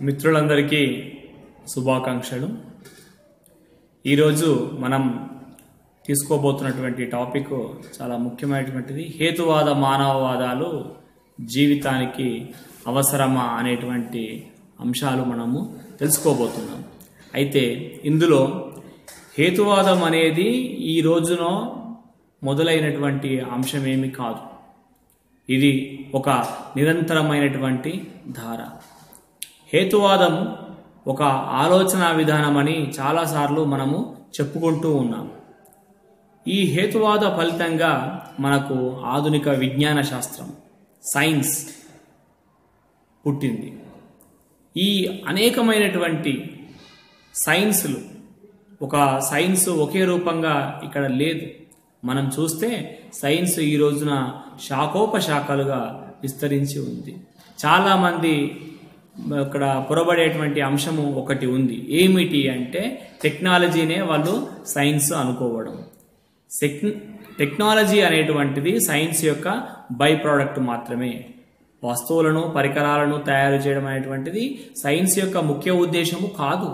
మిత్రులందరికీ శుభాకాంక్షలు ఈరోజు మనం తీసుకోబోతున్నటువంటి టాపిక్ చాలా ముఖ్యమైనటువంటిది హేతువాద మానవవాదాలు జీవితానికి అవసరమా అనేటువంటి అంశాలు మనము తెలుసుకోబోతున్నాం అయితే ఇందులో హేతువాదం అనేది ఈ రోజున మొదలైనటువంటి అంశమేమి కాదు ఇది ఒక నిరంతరమైనటువంటి ధార హేతువాదం ఒక ఆలోచన విధానం అని చాలాసార్లు మనము చెప్పుకుంటూ ఉన్నాం ఈ హేతువాద ఫలితంగా మనకు ఆధునిక విజ్ఞాన శాస్త్రం సైన్స్ పుట్టింది ఈ అనేకమైనటువంటి సైన్సులు ఒక సైన్స్ ఒకే రూపంగా ఇక్కడ లేదు మనం చూస్తే సైన్స్ ఈ రోజున శాఖోపశాఖలుగా విస్తరించి ఉంది చాలామంది ఇక్కడ పొరబడేటువంటి అంశము ఒకటి ఉంది ఏమిటి అంటే టెక్నాలజీనే వాళ్ళు సైన్స్ అనుకోవడం సెక్ టెక్నాలజీ అనేటువంటిది సైన్స్ యొక్క బై ప్రోడక్ట్ మాత్రమే వస్తువులను పరికరాలను తయారు చేయడం అనేటువంటిది సైన్స్ యొక్క ముఖ్య ఉద్దేశము కాదు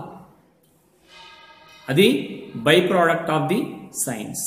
అది by product of the science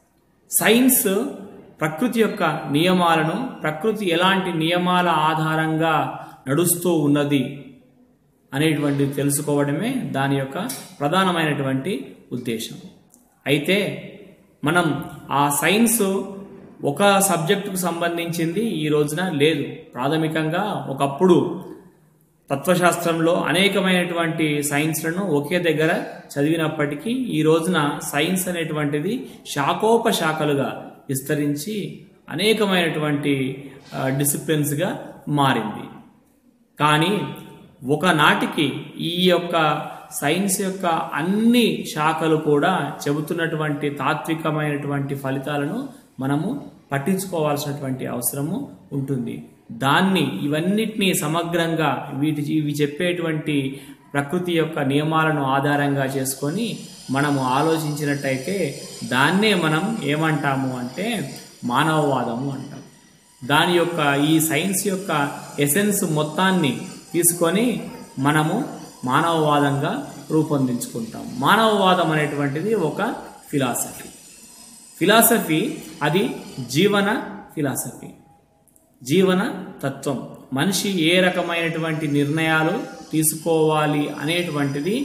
science ప్రకృతి యొక్క నియమాలను ప్రకృతి ఎలాంటి నియమాల ఆధారంగా నడుస్తూ ఉన్నది అనేటువంటిది తెలుసుకోవడమే దాని యొక్క ప్రధానమైనటువంటి ఉద్దేశం అయితే మనం ఆ సైన్స్ ఒక సబ్జెక్టుకు సంబంధించింది ఈ రోజున లేదు ప్రాథమికంగా ఒకప్పుడు తత్వశాస్త్రంలో అనేకమైనటువంటి సైన్స్లను ఒకే దగ్గర చదివినప్పటికీ ఈ రోజున సైన్స్ అనేటువంటిది శాఖోపశాఖలుగా విస్తరించి అనేకమైనటువంటి డిసిప్లిన్స్గా మారింది కానీ ఒకనాటికి ఈ యొక్క సైన్స్ యొక్క అన్ని శాఖలు కూడా చెబుతున్నటువంటి తాత్వికమైనటువంటి ఫలితాలను మనము పట్టించుకోవాల్సినటువంటి అవసరము ఉంటుంది దాన్ని ఇవన్నిటినీ సమగ్రంగా వీటి ఇవి చెప్పేటువంటి ప్రకృతి యొక్క నియమాలను ఆధారంగా చేసుకొని మనము ఆలోచించినట్టయితే దాన్నే మనం ఏమంటాము అంటే మానవవాదము అంటాం దాని యొక్క ఈ సైన్స్ యొక్క ఎసెన్స్ మొత్తాన్ని తీసుకొని మనము మానవవాదంగా రూపొందించుకుంటాం మానవవాదం అనేటువంటిది ఒక ఫిలాసఫీ ఫిలాసఫీ అది జీవన ఫిలాసఫీ జీవన తత్వం మనిషి ఏ రకమైనటువంటి నిర్ణయాలు తీసుకోవాలి అనేటువంటిది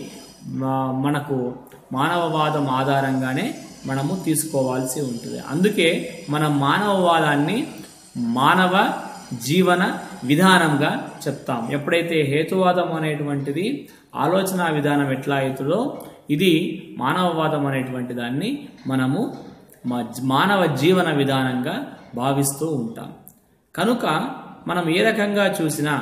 మనకు మానవవాదం ఆధారంగానే మనము తీసుకోవాల్సి ఉంటుంది అందుకే మనం మానవవాదాన్ని మానవ జీవన విధానంగా చెప్తాం ఎప్పుడైతే హేతువాదం అనేటువంటిది ఆలోచన విధానం ఎట్లా అవుతుందో ఇది మానవవాదం అనేటువంటి దాన్ని మనము మానవ జీవన విధానంగా భావిస్తూ ఉంటాం కనుక మనం ఏ రకంగా చూసినా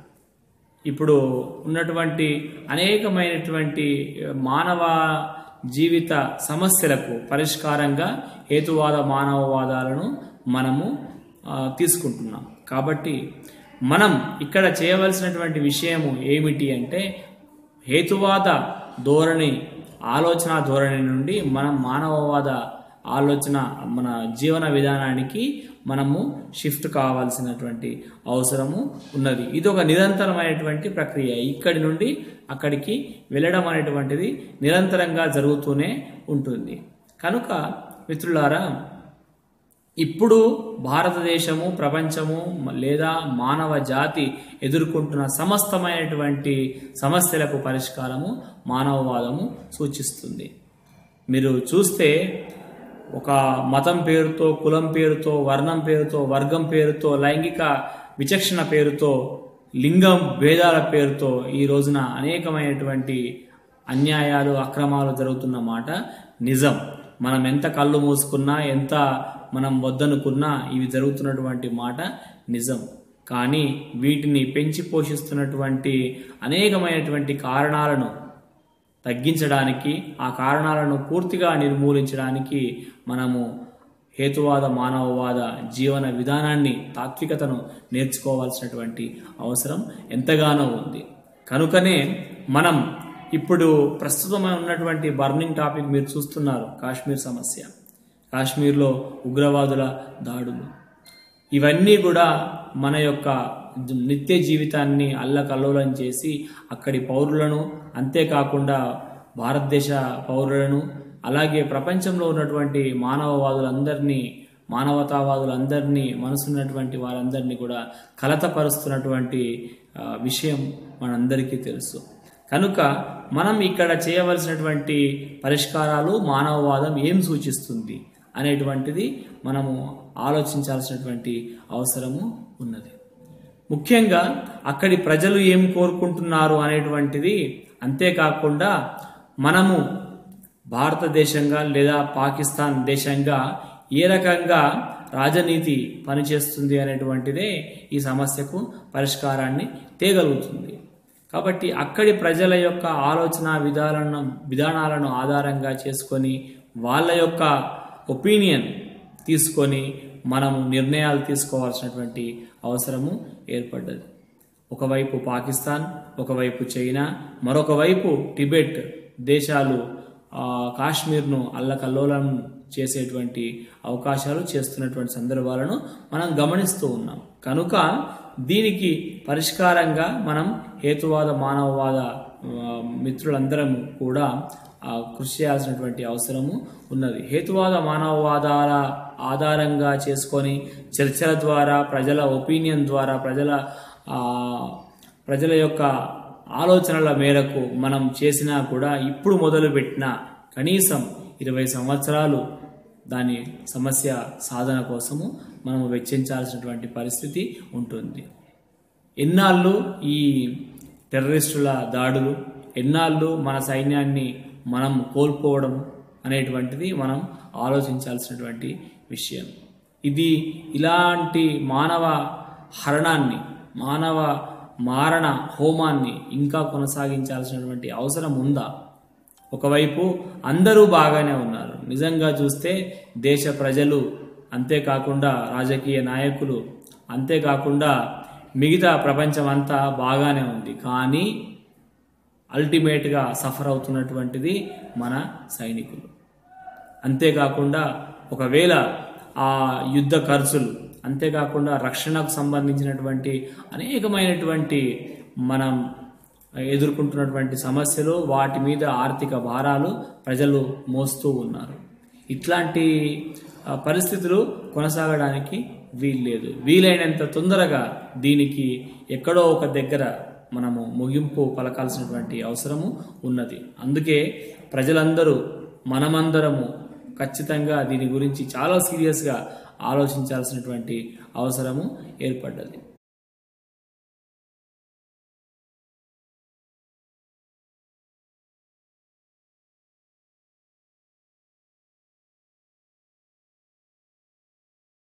ఇప్పుడు ఉన్నటువంటి అనేకమైనటువంటి మానవ జీవిత సమస్యలకు పరిష్కారంగా హేతువాద మానవవాదాలను మనము తీసుకుంటున్నాం కాబట్టి మనం ఇక్కడ చేయవలసినటువంటి విషయము ఏమిటి అంటే హేతువాద ధోరణి ఆలోచన ధోరణి నుండి మనం మానవవాద ఆలోచన మన జీవన విధానానికి మనము షిఫ్ట్ కావాల్సినటువంటి అవసరము ఉన్నది ఇది ఒక నిరంతరమైనటువంటి ప్రక్రియ ఇక్కడి నుండి అక్కడికి వెళ్ళడం అనేటువంటిది నిరంతరంగా జరుగుతూనే ఉంటుంది కనుక మిత్రులారా ఇప్పుడు భారతదేశము ప్రపంచము లేదా మానవ జాతి ఎదుర్కొంటున్న సమస్తమైనటువంటి సమస్యలకు పరిష్కారము మానవవాదము సూచిస్తుంది మీరు చూస్తే ఒక మతం పేరుతో కులం పేరుతో వర్ణం పేరుతో వర్గం పేరుతో లైంగిక విచక్షణ పేరుతో లింగం భేదాల పేరుతో ఈ రోజున అనేకమైనటువంటి అన్యాయాలు అక్రమాలు జరుగుతున్న మాట నిజం మనం ఎంత కళ్ళు మూసుకున్నా ఎంత మనం వద్దనుకున్నా ఇవి జరుగుతున్నటువంటి మాట నిజం కానీ వీటిని పెంచి పోషిస్తున్నటువంటి అనేకమైనటువంటి కారణాలను తగ్గించడానికి ఆ కారణాలను పూర్తిగా నిర్మూలించడానికి మనము హేతువాద మానవవాద జీవన విధానాన్ని తాత్వికతను నేర్చుకోవాల్సినటువంటి అవసరం ఎంతగానో ఉంది కనుకనే మనం ఇప్పుడు ప్రస్తుతమైన ఉన్నటువంటి బర్నింగ్ టాపిక్ మీరు చూస్తున్నారు కాశ్మీర్ సమస్య కాశ్మీర్లో ఉగ్రవాదుల దాడులు ఇవన్నీ కూడా మన యొక్క నిత్య జీవితాన్ని అల్లకల్లోలం చేసి అక్కడి పౌరులను అంతేకాకుండా భారతదేశ పౌరులను అలాగే ప్రపంచంలో ఉన్నటువంటి మానవవాదులందరినీ మానవతావాదులందరినీ మనసున్నటువంటి వారందరినీ కూడా కలతపరుస్తున్నటువంటి ఆ, విషయం మనందరికీ తెలుసు కనుక మనం ఇక్కడ చేయవలసినటువంటి పరిష్కారాలు మానవవాదం ఏం సూచిస్తుంది అనేటువంటిది మనము ఆలోచించాల్సినటువంటి అవసరము ఉన్నది ముఖ్యంగా అక్కడి ప్రజలు ఏం కోరుకుంటున్నారు అనేటువంటిది అంతేకాకుండా మనము భారతదేశంగా లేదా పాకిస్తాన్ దేశంగా ఏ రకంగా రాజనీతి పనిచేస్తుంది అనేటువంటిదే ఈ సమస్యకు పరిష్కారాన్ని తేగలుగుతుంది కాబట్టి అక్కడి ప్రజల యొక్క ఆలోచన విధాలను విధానాలను ఆధారంగా చేసుకొని వాళ్ళ యొక్క ఒపీనియన్ తీసుకొని మనము నిర్ణయాలు తీసుకోవాల్సినటువంటి అవసరము ఏర్పడ్డది ఒకవైపు పాకిస్తాన్ ఒకవైపు చైనా మరొక వైపు టిబెట్ దేశాలు ఆ, కాశ్మీర్ను అల్లకల్లోలం చేసేటువంటి అవకాశాలు చేస్తున్నటువంటి సందర్భాలను మనం గమనిస్తూ ఉన్నాం కనుక దీనికి పరిష్కారంగా మనం హేతువాద మానవవాద ఆ, మిత్రులందరం కూడా ఆ, కృషి చేయాల్సినటువంటి అవసరము ఉన్నది హేతువాద మానవవాదాల ఆధారంగా చేసుకొని చర్చల ద్వారా ప్రజల ఒపీనియన్ ద్వారా ప్రజల ఆ, ప్రజల యొక్క ఆలోచనల మేరకు మనం చేసినా కూడా ఇప్పుడు మొదలుపెట్టిన కనీసం ఇరవై సంవత్సరాలు దాని సమస్య సాధన కోసము మనము వెచ్చించాల్సినటువంటి పరిస్థితి ఉంటుంది ఎన్నాళ్ళు ఈ టెర్రరిస్టుల దాడులు ఎన్నాళ్ళు మన సైన్యాన్ని మనం కోల్పోవడం అనేటువంటిది మనం ఆలోచించాల్సినటువంటి విషయం ఇది ఇలాంటి మానవ హరణాన్ని మానవ మారణ హోమాన్ని ఇంకా కొనసాగించాల్సినటువంటి అవసరం ఉందా ఒకవైపు అందరూ బాగానే ఉన్నారు నిజంగా చూస్తే దేశ ప్రజలు అంతేకాకుండా రాజకీయ నాయకులు అంతేకాకుండా మిగతా ప్రపంచం అంతా బాగానే ఉంది కానీ అల్టిమేట్గా సఫర్ అవుతున్నటువంటిది మన సైనికులు అంతేకాకుండా ఒకవేళ ఆ యుద్ధ ఖర్చులు అంతేకాకుండా రక్షణకు సంబంధించినటువంటి అనేకమైనటువంటి మనం ఎదుర్కొంటున్నటువంటి సమస్యలు వాటి మీద ఆర్థిక భారాలు ప్రజలు మోస్తూ ఉన్నారు ఇట్లాంటి ఆ, పరిస్థితులు కొనసాగడానికి వీల్లేదు వీలైనంత తొందరగా దీనికి ఎక్కడో ఒక దగ్గర మనము ముగింపు పలకాల్సినటువంటి అవసరము ఉన్నది అందుకే ప్రజలందరూ మనమందరము ఖచ్చితంగా దీని గురించి చాలా సీరియస్గా ఆలోచించాల్సినటువంటి అవసరము ఏర్పడ్డది